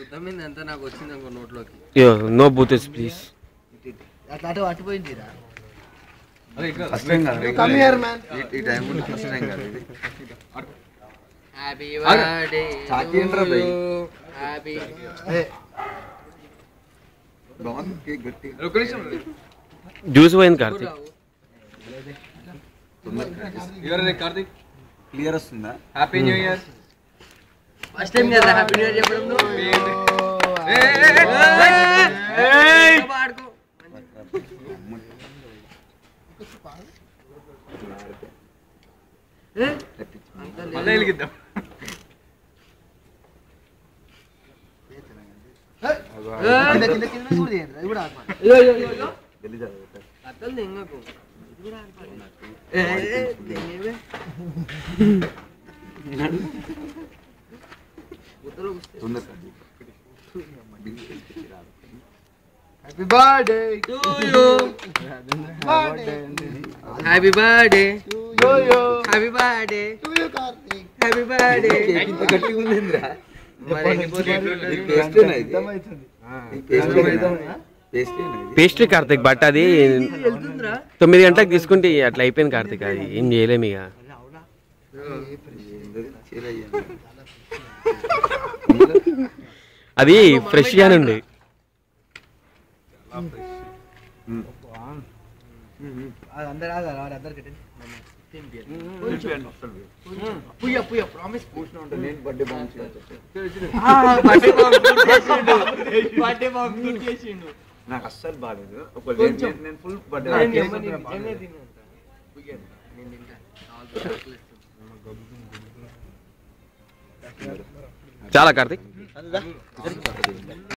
గుద్దమింది ఎంత నాకు వచ్చింది అనుకో నోట్లోకి యో నో బూతెస్ ప్లీజ్ అట్లా అటు అటుపోయిందిరా ఫస్ట్ టైం కాదు కమ్ హియర్ మ్యాన్ ఈ- ఈ టైం ఫస్ట్ టైం కాదు ఇది హ్యాపీ బర్త్డే చాకి ఏంట్రా భయ్? హ్యాపీ బాగుంది కేక్ గట్టి జ్యూస్ పోయింది కార్తీక్ క్లియర్ వస్తుందా happy new year first time కదా హ్యాపీ న్యూ ఇయర్ చెప్పడం నువ్వు పాడుకో మళ్ళీ వెలిగిద్దాం కింద కింద కింద కూడా చేయండి అది కూడా ఆపమని. వెళ్ళి చదువు అత్తలు తెంగకు ఇది కూడా ఆడపాలి. ఏ, ఏ, ఏ, తెంగేవే. గుత్తలో కూస్తే. తొందర happy birthday To you. Happy birthday. Yo yo Happy birthday. To you Karthik Happy birthday. Cake ఇంత గట్టిగా ఉందిరా మరి ఎండిపోతుంది. ఈ పేస్ట్రీనా ఇది అర్థమవుతుంది ఈ పేస్ట్రీనా పేస్ట్రీనా ఇది పేస్ట్రీ కార్తీక్ బట్ అది వెళ్తుందిరా తొమ్మిది గంటలకు తీసుకుంటే అట్లా అయిపోయింది కార్తీక్ అది ఏం చేయలేము ఇక ఏందో చీరయ్యా. అది ఫ్రెష్ గానే ఉండే అది అందరు ఆగాలి వాడు అందరు కట్టండి పుయ్య పుయ్య ప్రామిస్ నేను బర్త్డే బాగుంది బర్త్డే బాబు గుర్తు చేసిండు నాకు అస్సలు బాగాలేదు ఒక కొంచెం. నేను- నేను ఫుల్ బర్త్డే నేను నిజంగా నిజంగా తిన్నాను. పుయ్య. నేను తింటా. చాలా కార్తీక్